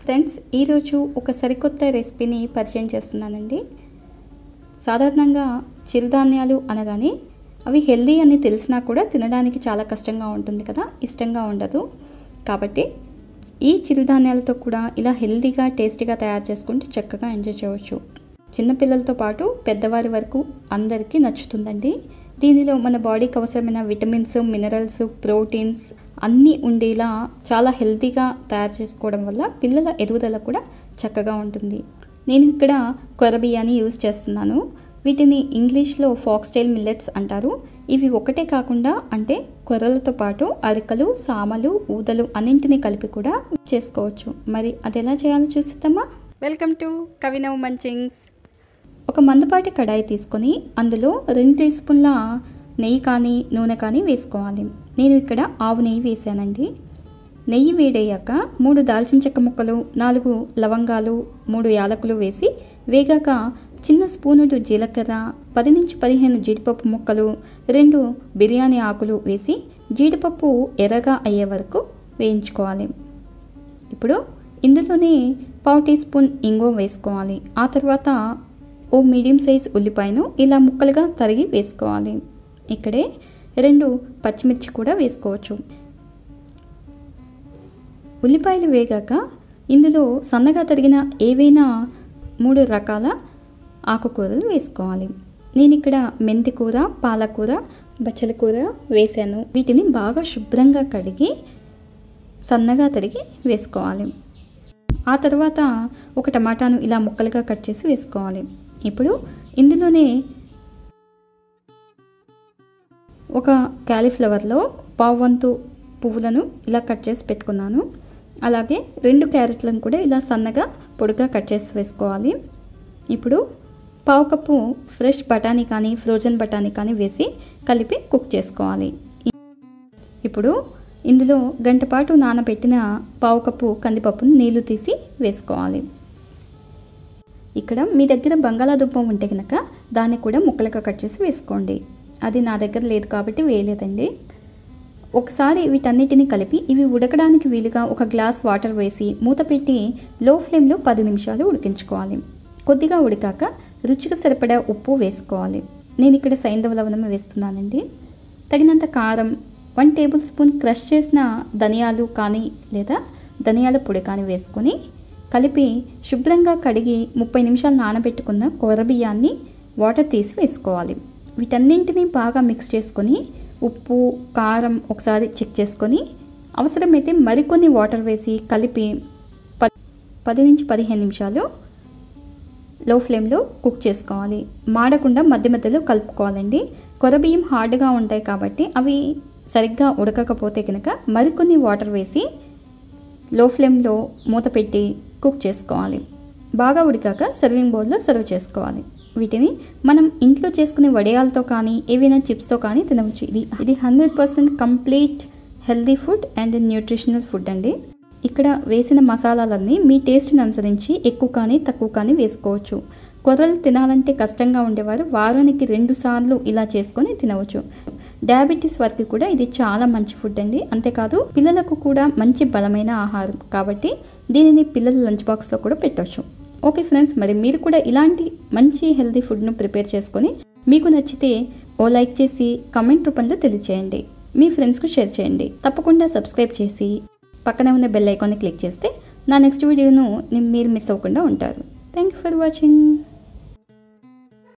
friends ఈరోజు ఒక సరికొత్త రెసిపీని పరిచయం చేస్తున్నానండి సాధారణంగా చిరుధాన్యాలు అనగానే అవి హెల్దీ అని తెలిసినా కూడా తినడానికి చాలా కష్టంగా ఉంటుంది కదా ఇష్టంగా ఉండదు కాబట్టి ఈ చిరుధాన్యాలతో కూడా ఇలా హెల్దీగా టేస్టీగా తయారు చేసుకుంటే చక్కగా ఎంజాయ్ చేయవచ్చు చిన్నపిల్లలతో పాటు పెద్దవారి వరకు అందరికీ నచ్చుతుందండి దీనిలో మన బాడీకి అవసరమైన విటమిన్స్ మినరల్స్ ప్రోటీన్స్ అన్నీ ఉండేలా చాలా హెల్తీగా తయారు చేసుకోవడం వల్ల పిల్లల ఎదుగుదల కూడా చక్కగా ఉంటుంది నేను ఇక్కడ కొర బియ్యాన్ని యూజ్ చేస్తున్నాను వీటిని ఇంగ్లీష్లో ఫాక్స్టైల్ మిల్లెట్స్ అంటారు ఇవి ఒకటే కాకుండా అంటే కొర్రలతో పాటు అరికలు సామలు ఊదలు అన్నింటినీ కలిపి కూడా చేసుకోవచ్చు మరి అది ఎలా చేయాలో చూసిద్దామా వెల్కమ్ టు కవినవ్ మంచింగ్స్ ఒక మందపాటి కడాయి తీసుకొని అందులో రెండు టీ స్పూన్ల నెయ్యి కానీ నూనె కానీ వేసుకోవాలి నేను ఇక్కడ ఆవు నెయ్యి వేసానండి నెయ్యి వేడయ్యాక మూడు దాల్చిన చెక్క ముక్కలు నాలుగు లవంగాలు మూడు యాలకులు వేసి వేగాక చిన్న స్పూనుడు జీలకర్ర పది నుంచి పదిహేను జీడిపప్పు ముక్కలు రెండు బిర్యానీ ఆకులు వేసి జీడిపప్పు ఎర్రగా అయ్యే వరకు వేయించుకోవాలి ఇప్పుడు ఇందులోనే పావు టీ స్పూన్ ఇంగువ వేసుకోవాలి ఆ తర్వాత ఓ మీడియం సైజ్ ఉల్లిపాయను ఇలా ముక్కలుగా తరిగి వేసుకోవాలి ఇక్కడే రెండు పచ్చిమిర్చి కూడా వేసుకోవచ్చు ఉల్లిపాయలు వేగాక ఇందులో సన్నగా తరిగిన ఏవైనా మూడు రకాల ఆకుకూరలు వేసుకోవాలి నేను ఇక్కడ మెంతి కూర పాలకూర బచ్చల కూర వేసాను వీటిని బాగా శుభ్రంగా కడిగి సన్నగా తరిగి వేసుకోవాలి ఆ తర్వాత ఒక టమాటాను ఇలా ముక్కలుగా కట్ చేసి వేసుకోవాలి ఇప్పుడు ఇందులోనే ఒక క్యాలీఫ్లవర్లో పావు వంతు పువ్వులను ఇలా కట్ చేసి పెట్టుకున్నాను అలాగే రెండు క్యారెట్లను కూడా ఇలా సన్నగా పొడిగా కట్ చేసి వేసుకోవాలి ఇప్పుడు పావు కప్పు ఫ్రెష్ బఠానీ కానీ ఫ్రోజన్ బఠానీ కానీ వేసి కలిపి కుక్ చేసుకోవాలి ఇప్పుడు ఇందులో గంట పాటు నానబెట్టిన పావు కప్పు కందిపప్పును నీళ్లు తీసి వేసుకోవాలి ఇక్కడ మీ దగ్గర బంగాళాదుంప ఉంటే కనుక దాన్ని కూడా ముక్కలుగా కట్ చేసి వేసుకోండి అది నా దగ్గర లేదు కాబట్టి వేయలేదండి ఒకసారి వీటన్నిటిని కలిపి ఇవి ఉడకడానికి వీలుగా ఒక గ్లాస్ వాటర్ వేసి మూత పెట్టి లో ఫ్లేమ్లో పది నిమిషాలు ఉడికించుకోవాలి కొద్దిగా ఉడికాక రుచికి సరిపడా ఉప్పు వేసుకోవాలి నేను ఇక్కడ సైంధవ లవణం వేస్తున్నానండి తగినంత కారం వన్ టేబుల్ స్పూన్ క్రష్ చేసిన ధనియాలు కానీ లేదా ధనియాల పొడి కానీ వేసుకొని కలిపి శుభ్రంగా కడిగి ముప్పై నిమిషాలు నానబెట్టుకున్న కూర బియ్యాన్ని వాటర్ తీసి వేసుకోవాలి వీటన్నింటినీ బాగా మిక్స్ చేసుకొని ఉప్పు కారం ఒకసారి చెక్ చేసుకొని అవసరమైతే మరికొన్ని వాటర్ వేసి కలిపి పది నుంచి పదిహేను నిమిషాలు లో ఫ్లేమ్లో కుక్ చేసుకోవాలి మాడకుండా మధ్య మధ్యలో కలుపుకోవాలండి కొరబియ్యం హార్డ్గా ఉంటాయి కాబట్టి అవి సరిగ్గా ఉడకకపోతే కనుక మరికొన్ని వాటర్ వేసి లో ఫ్లేమ్లో మూత పెట్టి కుక్ చేసుకోవాలి బాగా ఉడికాక సర్వింగ్ బౌల్లో సర్వ్ చేసుకోవాలి వీటిని మనం ఇంట్లో చేసుకునే వడియాలతో కానీ ఏవైనా చిప్స్తో కానీ తినవచ్చు ఇది ఇది hundred percent complete healthy food and nutritional food అండి ఇక్కడ వేసిన మసాలాలన్నీ మీ టేస్ట్ని అనుసరించి ఎక్కువ కానీ తక్కువ కానీ వేసుకోవచ్చు కొర్రలు తినాలంటే కష్టంగా ఉండేవారు వారానికి రెండు సార్లు ఇలా చేసుకొని తినవచ్చు డయాబెటీస్ వారికి కూడా ఇది చాలా మంచి ఫుడ్ అండి అంతేకాదు పిల్లలకు కూడా మంచి బలమైన ఆహారం కాబట్టి దీనిని పిల్లల లంచ్ బాక్స్లో కూడా పెట్టవచ్చు ఓకే ఫ్రెండ్స్ మరి మీరు కూడా ఇలాంటి మంచి హెల్తీ ఫుడ్ను ప్రిపేర్ చేసుకొని మీకు నచ్చితే ఓ లైక్ చేసి కమెంట్ రూపంలో తెలియచేయండి మీ ఫ్రెండ్స్కు షేర్ చేయండి తప్పకుండా సబ్స్క్రైబ్ చేసి పక్కనే ఉన్న బెల్ ఐకాన్ని క్లిక్ చేస్తే నా నెక్స్ట్ వీడియోను మీరు మిస్ అవ్వకుండా ఉంటారు థ్యాంక్ యూ ఫర్ వాచింగ్